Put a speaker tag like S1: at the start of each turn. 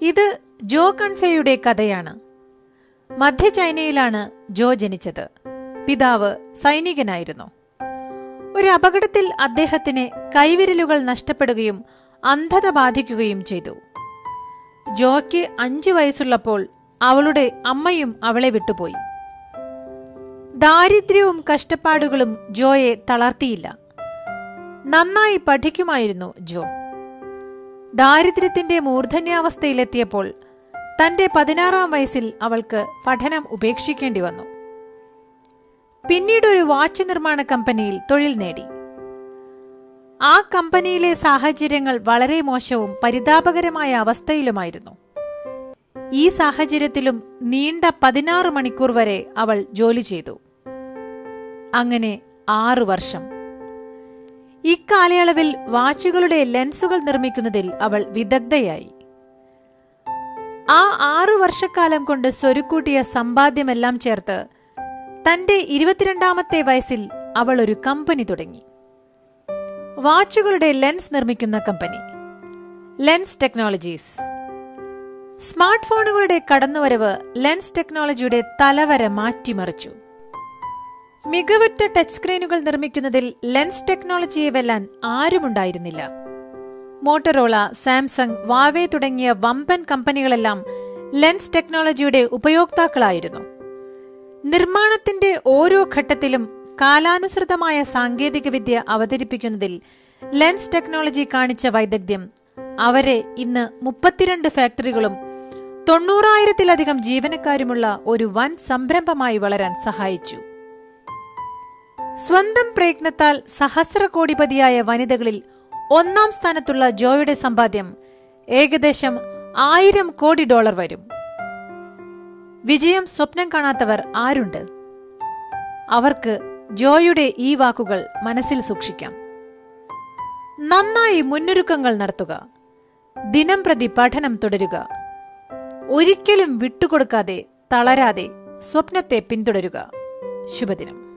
S1: ഇത് ജോ കൺഫെയുടെ കഥയാണ് മധ്യ ചൈനയിലാണ് ജോ ജനിച്ചത് പിതാവ് സൈനികനായിരുന്നു ഒരു അപകടത്തിൽ അദ്ദേഹത്തിന് കൈവിരലുകൾ നഷ്ടപ്പെടുകയും അന്ധത ബാധിക്കുകയും ചെയ്തു ജോയ്ക്ക് അഞ്ചു വയസ്സുള്ളപ്പോൾ അവളുടെ അമ്മയും അവളെ വിട്ടുപോയി ദാരിദ്ര്യവും കഷ്ടപ്പാടുകളും ജോയെ തളർത്തിയില്ല നന്നായി പഠിക്കുമായിരുന്നു ജോ ദാരിദ്ര്യത്തിന്റെ മൂർധന്യാവസ്ഥയിലെത്തിയപ്പോൾ തന്റെ പതിനാറാം വയസ്സിൽ അവൾക്ക് പഠനം ഉപേക്ഷിക്കേണ്ടി വന്നു പിന്നീട് ഒരു വാച്ച് നിർമ്മാണ കമ്പനിയിൽ തൊഴിൽ നേടി ആ കമ്പനിയിലെ സാഹചര്യങ്ങൾ വളരെ മോശവും പരിതാപകരമായ അവസ്ഥയിലുമായിരുന്നു ഈ സാഹചര്യത്തിലും നീണ്ട പതിനാറ് മണിക്കൂർ വരെ അവൾ ജോലി ചെയ്തു അങ്ങനെ ആറു വർഷം ഇക്കാലയളവിൽ വാച്ചുകളുടെ ലെൻസുകൾ നിർമ്മിക്കുന്നതിൽ അവൾ വിദഗ്ധയായി ആ ആറു വർഷക്കാലം കൊണ്ട് സ്വരുക്കൂട്ടിയ സമ്പാദ്യമെല്ലാം ചേർത്ത് തന്റെ ഇരുപത്തിരണ്ടാമത്തെ വയസ്സിൽ അവൾ ഒരു കമ്പനി തുടങ്ങി വാച്ചുകളുടെ ലെൻസ് നിർമ്മിക്കുന്ന കമ്പനി ലെൻസ് ടെക്നോളജീസ് സ്മാർട്ട് ഫോണുകളുടെ കടന്നുവരവ് ലെൻസ് ടെക്നോളജിയുടെ തലവര മാറ്റിമറിച്ചു മികവുറ്റ ടച്ച് സ്ക്രീനുകൾ നിർമ്മിക്കുന്നതിൽ ലെൻസ് ടെക്നോളജിയെ വെല്ലാൻ ആരുമുണ്ടായിരുന്നില്ല മോട്ടറോള സാംസങ് വാവേ തുടങ്ങിയ വമ്പൻ കമ്പനികളെല്ലാം ലെൻസ് ടെക്നോളജിയുടെ ഉപയോക്താക്കളായിരുന്നു നിർമ്മാണത്തിന്റെ ഓരോ ഘട്ടത്തിലും കാലാനുസൃതമായ സാങ്കേതികവിദ്യ അവതരിപ്പിക്കുന്നതിൽ ലെൻസ് ടെക്നോളജി കാണിച്ച വൈദഗ്ധ്യം അവരെ ഇന്ന് മുപ്പത്തിരണ്ട് ഫാക്ടറികളും തൊണ്ണൂറായിരത്തിലധികം ജീവനക്കാരുമുള്ള ഒരു വൻ സംരംഭമായി വളരാൻ സഹായിച്ചു സ്വന്തം പ്രയത്നത്താൽ സഹസ്രകോടിപതിയായ വനിതകളിൽ ഒന്നാം സ്ഥാനത്തുള്ള ജോയുടെ സമ്പാദ്യം ഏകദേശം ആയിരം കോടി ഡോളർ വരും വിജയം സ്വപ്നം കാണാത്തവർ ആരുണ്ട് അവർക്ക് ജോയുടെ ഈ വാക്കുകൾ മനസ്സിൽ സൂക്ഷിക്കാം നന്നായി മുന്നൊരുക്കങ്ങൾ നടത്തുക ദിനം പ്രതി പഠനം തുടരുക ഒരിക്കലും വിട്ടുകൊടുക്കാതെ തളരാതെ സ്വപ്നത്തെ പിന്തുടരുക ശുഭദിനം